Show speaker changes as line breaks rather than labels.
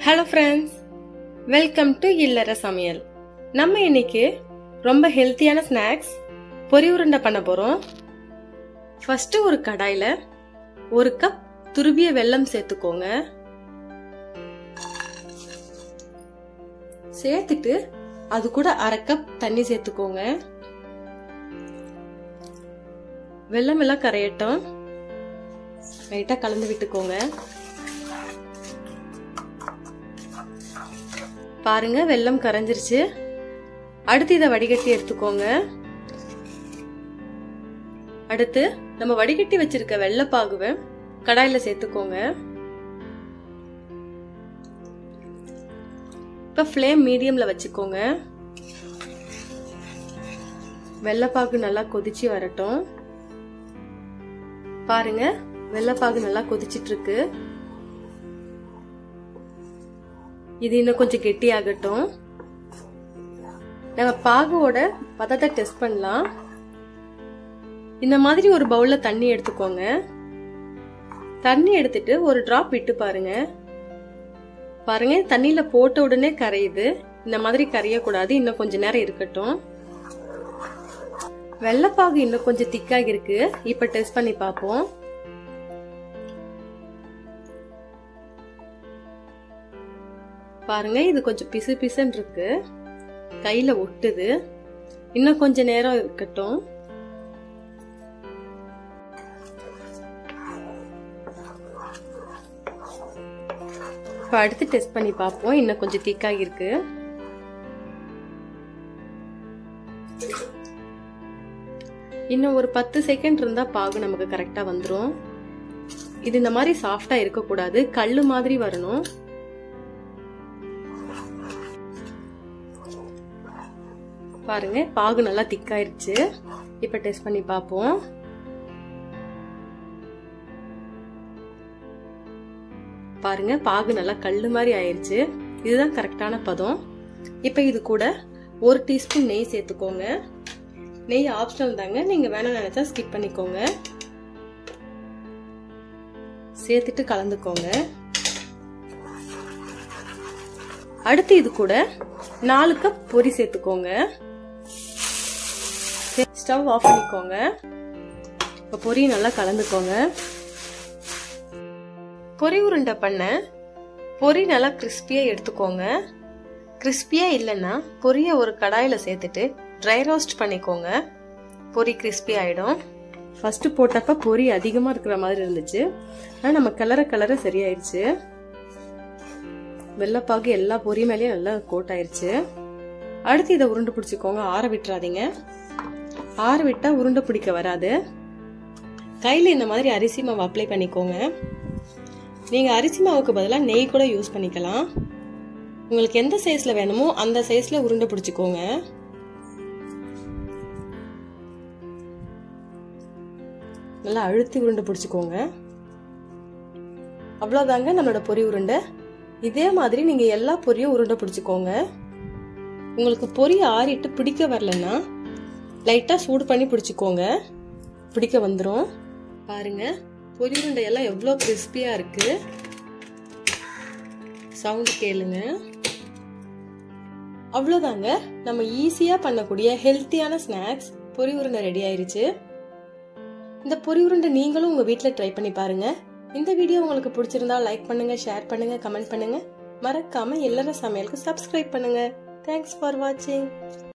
hello friends welcome to இல்லற சமையல் நம்ம இன்னைக்கு ரொம்ப ஹெல்த்தியான ஸ்நாக்ஸ் பொரி உருண்டை பண்ண போறோம் ஃபர்ஸ்ட் ஒரு கடாயில ஒரு கப் துருவிய வெல்லம் சேர்த்துக்கோங்க சேர்த்துட்டு அது கூட அரை கப் தண்ணி சேர்த்துக்கோங்க வெல்லம் எல்லாம் கரையட்டும் லைட்டா கலந்து விட்டுக்கோங்க பாருங்க வெல்லம் கரைஞ்சிருச்சு அடுத்து இதை வடிகட்டி எடுத்துக்கோங்க அடுத்து நம்ம வடிகட்டி வச்சிருக்க வெள்ளப்பாகுவை கடாயில சேர்த்துக்கோங்க இப்ப ஃப்ளேம் மீடியம்ல வச்சுக்கோங்க வெள்ளப்பாகு நல்லா கொதிச்சு வரட்டும் பாருங்க வெள்ளப்பாகு நல்லா கொதிச்சிட்டு இருக்கு இது இன்னும் கொஞ்சம் கெட்டி ஆகட்டும் நம்ம பாகுவோட பதத்தை டெஸ்ட் பண்ணலாம் இந்த மாதிரி ஒரு பவுல்ல தண்ணி எடுத்துக்கோங்க தண்ணி எடுத்துட்டு ஒரு டிராப் விட்டு பாருங்க பாருங்க தண்ணியில போட்ட உடனே கரையுது இந்த மாதிரி கரையக்கூடாது இன்னும் கொஞ்ச நேரம் இருக்கட்டும் வெள்ளப்பாகு இன்னும் கொஞ்சம் திக்காக இருக்கு இப்ப டெஸ்ட் பண்ணி பார்ப்போம் பாருங்க இது கொஞ்சம் பிசு பிசுன்னு இருக்கு கையில ஒட்டுது இன்னும் கொஞ்ச நேரம் இருக்கட்டும் இப்போ அடுத்து டெஸ்ட் பண்ணி பார்ப்போம் இன்னும் கொஞ்சம் திக்காக இருக்கு இன்னும் ஒரு பத்து செகண்ட் இருந்தா பாகு நமக்கு கரெக்டா வந்துடும் இது இந்த மாதிரி சாஃப்டா இருக்கக்கூடாது கல்லு மாதிரி வரணும் பாருங்க பாகு நல்லா திக்காயிருச்சு இப்ப டெஸ்ட் பண்ணி பார்ப்போம் பாருங்க பாகு நல்லா கல்லு மாதிரி ஆயிருச்சு இதுதான் கரெக்டான பதம் இப்ப இது கூட ஒரு டீஸ்பூன் நெய் சேர்த்துக்கோங்க நெய் ஆப்ஷனல் தாங்க நீங்க வேணாம் நினைச்சா ஸ்கிப் பண்ணிக்கோங்க சேர்த்துட்டு கலந்துக்கோங்க அடுத்து இது கூட நாலு கப் பொரி சேர்த்துக்கோங்க ஸ்டவ் ஆஃப் பண்ணிக்கோங்க இப்போ பொரி நல்லா கலந்துக்கோங்க பொரி உருண்டை பண்ண பொரி நல்லா கிறிஸ்பியா எடுத்துக்கோங்க கிறிஸ்பியா இல்லைன்னா பொரிய ஒரு கடாயில சேர்த்துட்டு ட்ரை ரோஸ்ட் பண்ணிக்கோங்க பொரி கிறிஸ்பி ஆயிடும் ஃபர்ஸ்ட் போட்டப்ப பொரி அதிகமா இருக்கிற மாதிரி இருந்துச்சு ஆனால் நம்ம கிளற கிளற சரியாயிருச்சு வெள்ளப்பாகு எல்லா பொரி மேலேயும் நல்லா கோட் ஆயிருச்சு அடுத்து இதை உருண்டை பிடிச்சிக்கோங்க ஆற விட்டுறாதீங்க ஆற விட்டா உருண்டை பிடிக்க வராது கையில் இந்த மாதிரி அரிசி மாவு அப்ளை பண்ணிக்கோங்க நீங்கள் அரிசி மாவுக்கு பதிலாக நெய் கூட யூஸ் பண்ணிக்கலாம் உங்களுக்கு எந்த சைஸில் வேணுமோ அந்த சைஸில் உருண்டை பிடிச்சிக்கோங்க நல்லா அழுத்தி உருண்டை பிடிச்சிக்கோங்க அவ்வளோதாங்க நம்மளோட பொரி உருண்டை இதே மாதிரி நீங்கள் எல்லா பொரியும் உருண்டை பிடிச்சிக்கோங்க உங்களுக்கு பொரி ஆறிட்டு பிடிக்க வரலன்னா லைட்டாக சூடு பண்ணி பிடிச்சிக்கோங்க பிடிக்க வந்துடும் பாருங்க பொரி உருண்டை எல்லாம் எவ்வளோ கிறிஸ்பியாக இருக்கு சவுண்டு கேளுங்க அவ்வளோதாங்க நம்ம ஈஸியாக பண்ணக்கூடிய ஹெல்த்தியான ஸ்நாக்ஸ் பொரி உருண்டை ரெடி ஆயிருச்சு இந்த பொரி உருண்டை நீங்களும் உங்கள் வீட்டில் ட்ரை பண்ணி பாருங்க இந்த வீடியோ உங்களுக்கு பிடிச்சிருந்தா லைக் பண்ணுங்க ஷேர் பண்ணுங்க கமெண்ட் பண்ணுங்க மறக்காம எல்லார சமையலுக்கு சப்ஸ்கிரைப் பண்ணுங்க தேங்க்ஸ் ஃபார் வாட்சிங்